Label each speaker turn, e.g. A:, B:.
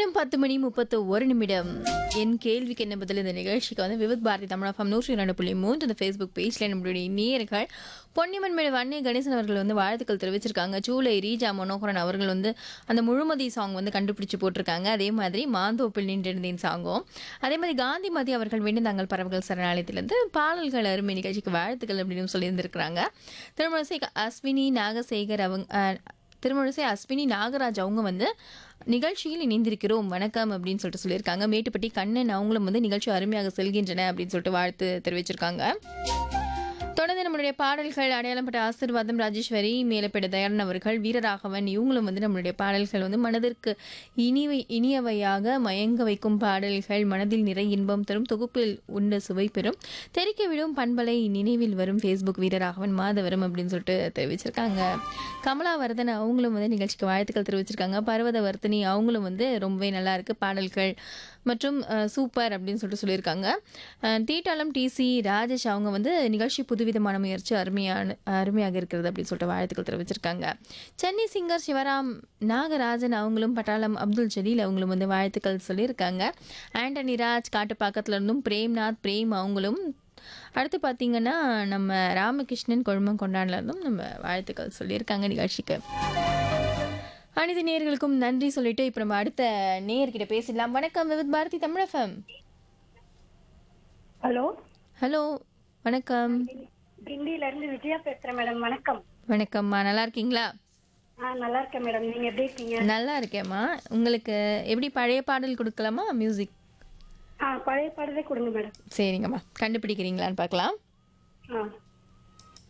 A: நேரம் பத்து மணி முப்பத்து ஒரு நிமிடம் என் கேள்விக்கு என்ன பதில் இந்த நிகழ்ச்சிக்கு வந்து விவித் பாரதி தமிழகம் நூற்றி இரண்டு புள்ளி மூன்று இந்த ஃபேஸ்புக் பேஜில் நம்மளுடைய நேர்கள் பொன்னிமன் மேடு வன்னி கணேசன் அவர்கள் வந்து வாழ்த்துக்கள் தெரிவிச்சிருக்காங்க சூலை ரீஜா மனோகரன் அவர்கள் வந்து அந்த முழுமதி சாங் வந்து கண்டுபிடிச்சு போட்டிருக்காங்க அதே மாதிரி மாந்தோப்பில் நின்றிருந்தேன் சாங்கும் அதே மாதிரி காந்திமதி அவர்கள் வேண்டும் தாங்கள் பறவைகள் சரணாலயத்திலிருந்து பாடல்கள் அருமை நிகழ்ச்சிக்கு வாழ்த்துக்கள் அப்படின்னு சொல்லியிருந்திருக்கிறாங்க திருமணசை அஸ்வினி நாகசேகர் அவங்க அஹ், திருமணிசை அஸ்வினி நாகராஜ் அவங்க வந்து நிகழ்ச்சியில் இணைந்திருக்கிறோம் வணக்கம் அப்படின்னு சொல்லிட்டு சொல்லியிருக்காங்க மேட்டுப்பட்டி கண்ணன் அவங்களும் வந்து நிகழ்ச்சி அருமையாக செல்கின்றன அப்படின்னு சொல்லிட்டு வாழ்த்து தெரிவிச்சிருக்காங்க தொடர்ந்து நம்மளுடைய பாடல்கள் அடையாளப்பட்ட ஆசிர்வாதம் ராஜேஸ்வரி மேலப்பேட தயாரன் அவர்கள் வீரராகவன் இவங்களும் வந்து நம்மளுடைய பாடல்கள் வந்து மனதிற்கு இனிவை இனியவையாக மயங்க வைக்கும் பாடல்கள் மனதில் நிறை இன்பம் தரும் தொகுப்பில் உண்ட சுவை பெறும் தெரிக்க விடும் பண்பலை நினைவில் வரும் ஃபேஸ்புக் வீரராகவன் மாதவரம் அப்படின்னு சொல்லிட்டு தெரிவிச்சிருக்காங்க கமலாவர்தன் அவங்களும் வந்து நிகழ்ச்சிக்கு வாழ்த்துக்கள் தெரிவிச்சிருக்காங்க பர்வத வர்த்தினி அவங்களும் வந்து ரொம்பவே நல்லா இருக்கு பாடல்கள் மற்றும் அஹ், சூப்பர் அப்படின்னு சொல்லிட்டு சொல்லியிருக்காங்க அஹ், தீட்டாளம் டிசி ராஜேஷ் அவங்க வந்து நிகழ்ச்சி புதுவிதமான முயற்சி அருமையான அருமையாக இருக்கிறது அப்படின்னு சொல்லிட்டு வாழ்த்துக்கள் தெரிவிச்சிருக்காங்க சென்னை சிங்கர் சிவராம் நாகராஜன் அவங்களும் பட்டாளம் அப்துல் ஜலீல் அவங்களும் வந்து வாழ்த்துக்கள் சொல்லியிருக்காங்க ஆண்டனி ராஜ் காட்டுப்பாக்கத்துல இருந்தும் பிரேம்நாத் பிரேம் அவங்களும் அடுத்து பார்த்தீங்கன்னா நம்ம ராமகிருஷ்ணன் கொழுமம் கொண்டாடல இருந்தும் நம்ம வாழ்த்துக்கள் சொல்லியிருக்காங்க நிகழ்ச்சிக்கு அனைத்து நேயர்களுக்கும் நன்றி சொல்லிட்டு இப்போ நம்ம அடுத்த நேயர்கிட்ட பேசிடலாம் வணக்கம் விவித் பாரதி தமிழகம்
B: ஹலோ
A: ஹலோ வணக்கம்
B: கிண்டியில இருந்து விஜயா பேசுறேன் மேடம் வணக்கம்
A: வணக்கம்மா நல்லா இருக்கீங்களா
B: ஆ நல்லா இருக்கேன் மேடம் நீங்க எப்படி இருக்கீங்க
A: நல்லா இருக்கேம்மா உங்களுக்கு எப்படி பழைய பாடல் கொடுக்கலாமா மியூசிக்
B: ஆ பழைய பாடலே கொடுங்க மேடம்
A: சரிங்கம்மா கண்டுபிடிக்கிறீங்களான்னு பார்க்கலாம்
B: ஆ